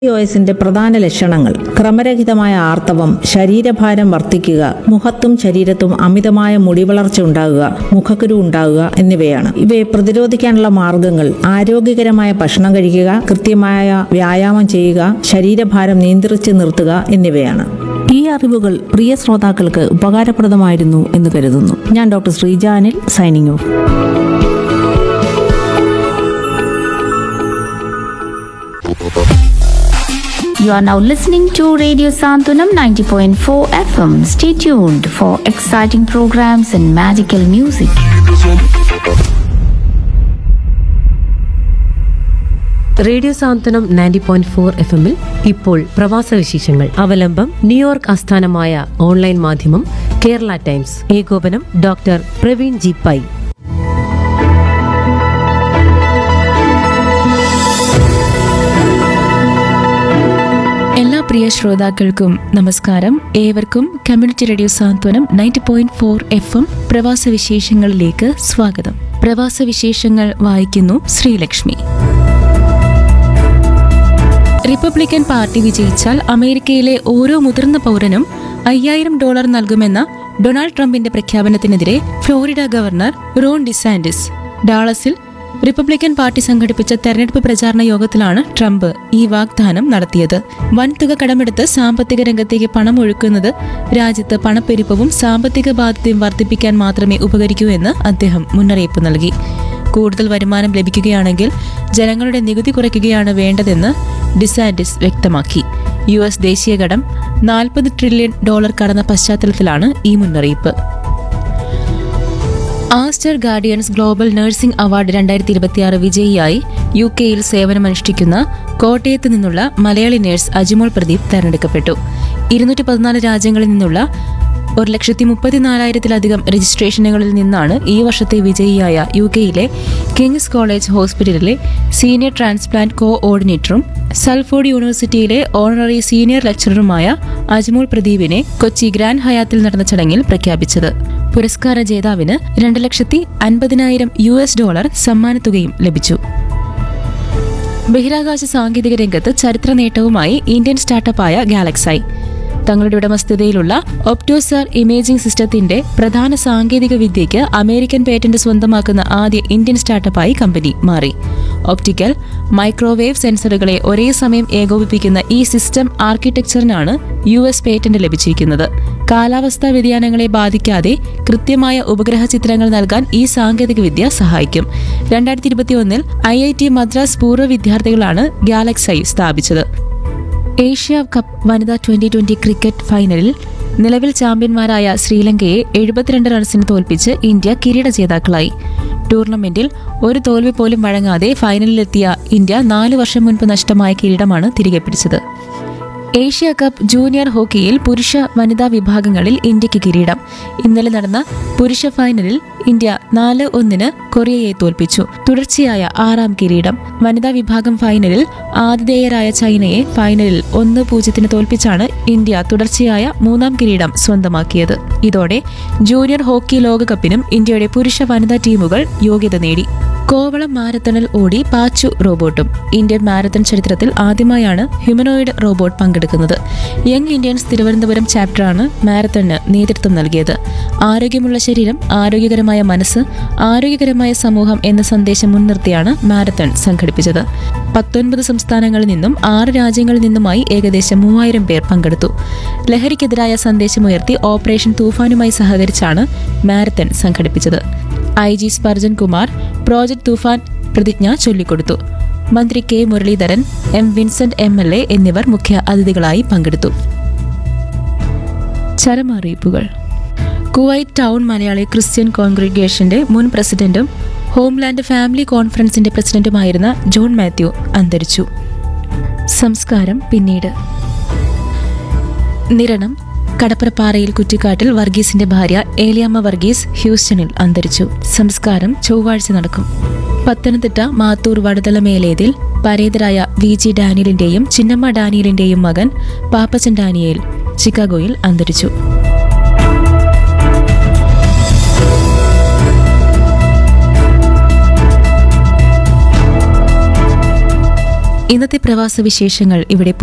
ഒഎസിന്റെ പ്രധാന ലക്ഷണങ്ങൾ ക്രമരഹിതമായ ആർത്തവം ശരീരഭാരം വർദ്ധിക്കുക മുഖത്തും ശരീരത്തും അമിതമായ മുടിവളർച്ച ഉണ്ടാകുക മുഖക്കുരു ഉണ്ടാകുക എന്നിവയാണ് ഇവയെ പ്രതിരോധിക്കാനുള്ള മാർഗങ്ങൾ ആരോഗ്യകരമായ ഭക്ഷണം കഴിക്കുക കൃത്യമായ വ്യായാമം ചെയ്യുക ശരീരഭാരം നിയന്ത്രിച്ച് നിർത്തുക എന്നിവയാണ് ഈ അറിവുകൾ പ്രിയ ശ്രോതാക്കൾക്ക് ഉപകാരപ്രദമായിരുന്നു എന്ന് കരുതുന്നു ഞാൻ ഡോക്ടർ ശ്രീജാനിൽ signing off You are now listening to Radio Santunam 90.4 FM. Stay tuned for exciting programs and magical music. Radio Santhwanam ninety point four F എമ്മിൽ ഇപ്പോൾ പ്രവാസ വിശേഷങ്ങൾ അവലംബം ന്യൂയോർക്ക് ആസ്ഥാനമായ ഓൺലൈൻ മാധ്യമം കേരള ടൈംസ് ഏകോപനം ഡോക്ടർ പ്രവീൺ ജി പൈ എല്ലാ പ്രിയ ശ്രോതാക്കൾക്കും നമസ്കാരം ഏവർക്കും community radio Santhwanam ninety point four F M പ്രവാസ വിശേഷങ്ങളിലേക്ക് സ്വാഗതം പ്രവാസ വിശേഷങ്ങൾ വായിക്കുന്നു ശ്രീലക്ഷ്മി റിപ്പബ്ലിക്കൻ പാർട്ടി വിജയിച്ചാൽ അമേരിക്കയിലെ ഓരോ മുതിർന്ന പൗരനും അയ്യായിരം ഡോളർ നൽകുമെന്ന ഡൊണാൾഡ് ട്രംപിന്റെ പ്രഖ്യാപനത്തിനെതിരെ ഫ്ലോറിഡ ഗവർണർ റോൺ ഡിസാൻഡിസ് ഡാളസിൽ റിപ്പബ്ലിക്കൻ പാർട്ടി സംഘടിപ്പിച്ച തെരഞ്ഞെടുപ്പ് പ്രചാരണ യോഗത്തിലാണ് ട്രംപ് ഈ വാഗ്ദാനം നടത്തിയത് വൻതുക കടമെടുത്ത് സാമ്പത്തിക രംഗത്തേക്ക് പണം ഒഴുക്കുന്നത് രാജ്യത്ത് പണപ്പെരുപ്പവും സാമ്പത്തിക ബാധ്യതയും വർദ്ധിപ്പിക്കാൻ മാത്രമേ ഉപകരിക്കൂ എന്ന് അദ്ദേഹം മുന്നറിയിപ്പ് നൽകി കൂടുതൽ വരുമാനം ലഭിക്കുകയാണെങ്കിൽ ജനങ്ങളുടെ നികുതി കുറയ്ക്കുകയാണ് വേണ്ടതെന്ന് ഡിസാൻഡിസ് വ്യക്തമാക്കി യു എസ് ദേശീയ കടം നാൽപ്പത് ട്രില്യൺ ഡോളർ കടന്ന പശ്ചാത്തലത്തിലാണ് ഈ മുന്നറിയിപ്പ് Aster Guardians global nursing award രണ്ടായിരത്തി ഇരുപത്തിയാറ് വിജയിയായി യു കെയിൽ സേവനമനുഷ്ഠിക്കുന്ന കോട്ടയത്ത് നിന്നുള്ള മലയാളി നഴ്സ് അജിമോൾ പ്രദീപ് തെരഞ്ഞെടുക്കപ്പെട്ടു ഇരുന്നൂറ്റി പതിനാല് രാജ്യങ്ങളിൽ നിന്നുള്ള ഒരു ലക്ഷത്തി മുപ്പത്തിനാലായിരത്തിലധികം രജിസ്ട്രേഷനുകളിൽ നിന്നാണ് ഈ വർഷത്തെ വിജയിയായ യു കെയിലെ കിങ്സ് കോളേജ് ഹോസ്പിറ്റലിലെ സീനിയർ ട്രാൻസ്പ്ലാന്റ് കോ ഓർഡിനേറ്ററും സൽഫോർഡ് യൂണിവേഴ്സിറ്റിയിലെ ഓണററി സീനിയർ ലെക്ചററുമായ അജ്മോൾ പ്രദീപിനെ കൊച്ചി ഗ്രാൻഡ് ഹയാത്തിൽ നടന്ന ചടങ്ങിൽ പ്രഖ്യാപിച്ചത് പുരസ്കാര ജേതാവിന് രണ്ട് ലക്ഷത്തി അൻപതിനായിരം യു എസ് ഡോളർ സമ്മാനത്തുകയും ലഭിച്ചു ബഹിരാകാശ സാങ്കേതിക രംഗത്ത് ചരിത്ര നേട്ടവുമായി ഇന്ത്യൻ സ്റ്റാർട്ടപ്പായ ഗാലക്സൈ തങ്ങളുടെ ഉടമസ്ഥതയിലുള്ള ഒപ്റ്റോസാർ ഇമേജിംഗ് സിസ്റ്റത്തിന്റെ പ്രധാന സാങ്കേതിക വിദ്യയ്ക്ക് അമേരിക്കൻ പേറ്റന്റ് സ്വന്തമാക്കുന്ന ആദ്യ ഇന്ത്യൻ സ്റ്റാർട്ടപ്പായി കമ്പനി മാറി ഒപ്റ്റിക്കൽ മൈക്രോവേവ് സെൻസറുകളെ ഒരേ സമയം ഏകോപിപ്പിക്കുന്ന ഈ സിസ്റ്റം ആർക്കിടെക്ചറിനാണ് യു എസ് പേറ്റന്റ് ലഭിച്ചിരിക്കുന്നത് കാലാവസ്ഥാ വ്യതിയാനങ്ങളെ ബാധിക്കാതെ കൃത്യമായ ഉപഗ്രഹ ചിത്രങ്ങൾ നൽകാൻ ഈ സാങ്കേതികവിദ്യ സഹായിക്കും രണ്ടായിരത്തി ഇരുപത്തിയൊന്നിൽ ഐ ഐ ടി മദ്രാസ് പൂർവ്വ വിദ്യാർത്ഥികളാണ് ഗാലക്സൈ സ്ഥാപിച്ചത് ഏഷ്യ കപ്പ് വനിതാ ട്വന്റി ട്വന്റി ക്രിക്കറ്റ് ഫൈനലിൽ നിലവിൽ ചാമ്പ്യന്മാരായ ശ്രീലങ്കയെ എഴുപത്തിരണ്ട് റൺസിന് തോൽപ്പിച്ച് ഇന്ത്യ കിരീട ജേതാക്കളായി ടൂർണമെന്റിൽ ഒരു തോൽവി പോലും വഴങ്ങാതെ ഫൈനലിലെത്തിയ ഇന്ത്യ നാല് വർഷം മുൻപ് നഷ്ടമായ കിരീടമാണ് തിരികെ പിടിച്ചത് ഏഷ്യ കപ്പ് ജൂനിയർ ഹോക്കിയിൽ പുരുഷ വനിതാ വിഭാഗങ്ങളിൽ ഇന്ത്യക്ക് കിരീടം ഇന്നലെ നടന്ന പുരുഷ ഫൈനലിൽ ഇന്ത്യ നാല് ഒന്നിന് കൊറിയയെ തോൽപ്പിച്ചു തുടർച്ചയായ ആറാം കിരീടം വനിതാ വിഭാഗം ഫൈനലിൽ ആതിഥേയരായ ചൈനയെ ഫൈനലിൽ ഒന്ന് പൂജ്യത്തിന് തോൽപ്പിച്ചാണ് ഇന്ത്യ തുടർച്ചയായ മൂന്നാം കിരീടം സ്വന്തമാക്കിയത് ഇതോടെ ജൂനിയർ ഹോക്കി ലോകകപ്പിനും ഇന്ത്യയുടെ പുരുഷ വനിതാ ടീമുകൾ യോഗ്യത നേടി കോവളം മാരത്തണിൽ ഓടി പാച്ചു റോബോട്ടും ഇന്ത്യൻ മാരത്തൺ ചരിത്രത്തിൽ ആദ്യമായാണ് ഹ്യൂമനോയിഡ് റോബോട്ട് പങ്കെടുക്കുന്നത് യങ് ഇന്ത്യൻസ് തിരുവനന്തപുരം ചാപ്റ്ററാണ് മാരത്തണിന് നേതൃത്വം നൽകിയത് ആരോഗ്യമുള്ള ശരീരം ആരോഗ്യകരമായ മനസ്സ് ആരോഗ്യകരമായ സമൂഹം എന്ന സന്ദേശം മുൻനിർത്തിയാണ് മാരത്തൺ സംഘടിപ്പിച്ചത് പത്തൊൻപത് സംസ്ഥാനങ്ങളിൽ നിന്നും ആറ് രാജ്യങ്ങളിൽ നിന്നുമായി ഏകദേശം മൂവായിരം പേർ പങ്കെടുത്തു ലഹരിക്കെതിരായ സന്ദേശമുയർത്തി ഓപ്പറേഷൻ തൂഫാനുമായി സഹകരിച്ചാണ് മാരത്തൺ സംഘടിപ്പിച്ചത് I G Spurgeon Kumar project Thoofan പ്രതിജ്ഞ ചൊല്ലിക്കൊടുത്തു മന്ത്രി K Muraleedharan M Vincent M L A എന്നിവർ മുഖ്യ അതിഥികളായി പങ്കെടുത്തു ചരമറിയിപ്പുകൾ കുവൈറ്റ് ടൗൺ മലയാളി ക്രിസ്ത്യൻ കോൺഗ്രിഗേഷന്റെ മുൻ പ്രസിഡന്റും ഹോംലാൻഡ് ഫാമിലി കോൺഫറൻസിന്റെ പ്രസിഡന്റുമായിരുന്ന ജോൺ മാത്യു അന്തരിച്ചു സംസ്കാരം പിന്നീട് നിരണം കടപ്പുറപ്പാറയിൽ കുറ്റിക്കാട്ടിൽ വർഗീസിന്റെ ഭാര്യ ഏലിയാമ്മ വർഗീസ് ഹ്യൂസ്റ്റണിൽ അന്തരിച്ചു സംസ്കാരം ചൊവ്വാഴ്ച നടക്കും പത്തനംതിട്ട മാത്തൂർ വടുതല മേലേതിൽ പരേതരായ വി ജി ഡാനിയലിന്റെയും ചിന്നമ്മ ഡാനിയലിന്റെയും മകൻ പാപ്പച്ചൻ ഡാനിയേൽ ചിക്കാഗോയിൽ അന്തരിച്ചു ഇന്ന് ഇന്നത്തെ പ്രവാസ വിശേഷങ്ങൾ ഇവിടെ